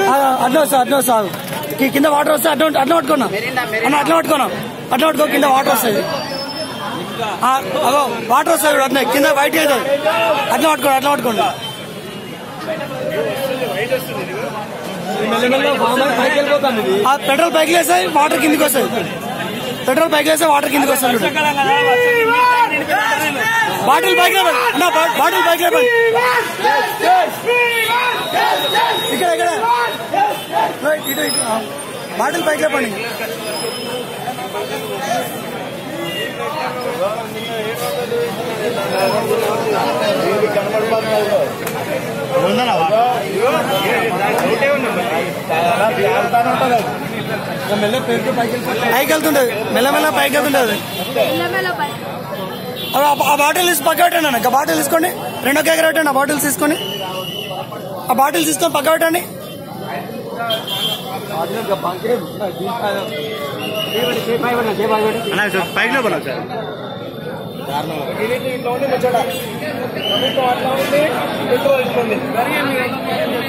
అట్లా వస్తా అట్లా వస్తా కి- కింద వాటర్ వస్తే అట్లా అట్లా పట్టుకున్నా అన్న అట్లా పట్టుకున్నా అట్లా పట్టుకో కింద వాటర్ వస్తుంది ఆ, అగో వాటర్ వస్తుంది చూడు అట్లా కింద వైట్ అవుతుంది అట్లా పట్టుకోండి అట్లా పట్టుకోండి ఆ పెట్రోల్ పైకి వేస్తాయి వాటర్ కిందికి వస్తుంది పెట్రోల్ పైకి వేస్తే వాటర్ కిందికి వస్తుంది చూడు. బాటిల్ పైకి లేపండి అన్న బా- బాటిల్ పైకి లేపండి ఇక్కడ ఇక్కడ రైట్, ఇటు ఇటు ఆ. బాటిల్ పైకి లేపండి పైకి వెళ్తుంటది మెల్లమెల్ల పైకి వెళ్తుంటది అవి ఆ- ఆ బాటిల్ తీసి పక్క పెట్టండి అన్న ఆ బాటిల్ తీసుకోండి రెండో కేకర పెట్టండి ఆ బాటిల్స్ తీసుకొని ఆ బాటిల్స్ తీసుకొని పక్క పెట్టండి పైకి లోపల సార్ ఇట్లా ఉంది ముచ్చట ప్రభుత్వం అట్లా ఉంది పెట్రోల్ ఇట్లా ఉంది